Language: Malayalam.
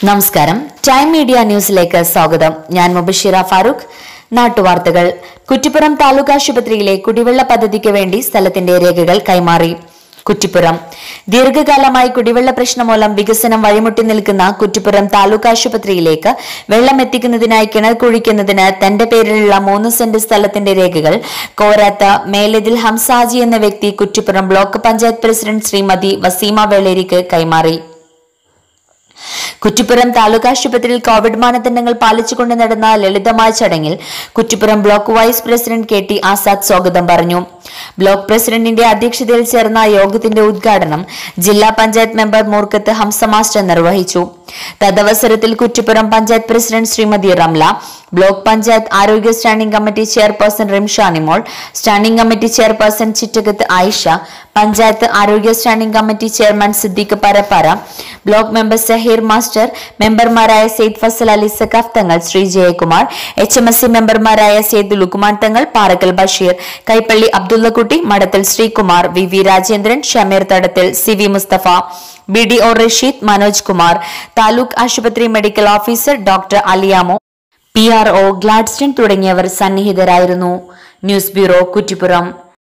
നമസ്കാരം ടൈം മീഡിയ ന്യൂസിലേക്ക് സ്വാഗതം ഞാൻ മുബഷിറ ഫാറൂഖ് നാട്ടുവാർത്തകൾ കുറ്റിപ്പുറം താലൂക്ക് ആശുപത്രിയിലെ കുടിവെള്ള പദ്ധതിക്ക് വേണ്ടി സ്ഥലത്തിന്റെ രേഖകൾ കൈമാറി കുറ്റിപ്പുറം ദീർഘകാലമായി കുടിവെള്ള പ്രശ്നം മൂലം വികസനം വഴിമുട്ടി നിൽക്കുന്ന കുറ്റിപ്പുറം താലൂക്ക് ആശുപത്രിയിലേക്ക് വെള്ളം എത്തിക്കുന്നതിനായി കിണർ കുഴിക്കുന്നതിന് തന്റെ പേരിലുള്ള മൂന്ന് സെന്റ് സ്ഥലത്തിന്റെ രേഖകൾ കോരാത്ത മേലതിൽ ഹംസാജി എന്ന വ്യക്തി കുറ്റിപ്പുറം ബ്ലോക്ക് പഞ്ചായത്ത് പ്രസിഡന്റ് ശ്രീമതി വസീമ വെള്ളേരിക്ക് കൈമാറി കുറ്റിപ്പുറം താലൂക്ക് ആശുപത്രിയിൽ കോവിഡ് മാനദണ്ഡങ്ങൾ പാലിച്ചുകൊണ്ട് നടന്ന ലളിതമായ ചടങ്ങിൽ Kuttippuram block vice president K T Azad സ്വാഗതം പറഞ്ഞു ബ്ലോക്ക് പ്രസിഡന്റിന്റെ അധ്യക്ഷതയിൽ ചേർന്ന യോഗത്തിന്റെ ഉദ്ഘാടനം ജില്ലാ പഞ്ചായത്ത് മെമ്പർ മൂർക്കത്ത് ഹംസ മാസ്റ്റർ നിർവഹിച്ചു തദവസരത്തിൽ കുറ്റിപ്പുറം പഞ്ചായത്ത് പ്രസിഡന്റ് ശ്രീമതി റംല ബ്ലോക്ക് പഞ്ചായത്ത് ആരോഗ്യ standing committee chairperson Rimshanimol standing committee chairperson Chittakath Ayisha panchayat ആരോഗ്യ standing committee chairman Siddique Parappara block member Saheer master മെമ്പർമാരായ Syed Fazal Ali Sakkaf Thangal Shri Jayakumar H M S C മെമ്പർമാരായ സെയ്ദ് ലുക്കുമാൻ തങ്ങൾ Parakkal Basheer Kaippally Abdullakutty Madathil Sreekumar V V Rajendran Shameer Thadathil C V Mustafa B D O Rasheed Manoj Kumar taluk ആശുപത്രി medical officer doctor Aliyamo P R O Gladstone തുടങ്ങിയവർ സന്നിഹിതരായിരുന്നു ന്യൂസ് ബ്യൂറോ കുറ്റിപ്പുറം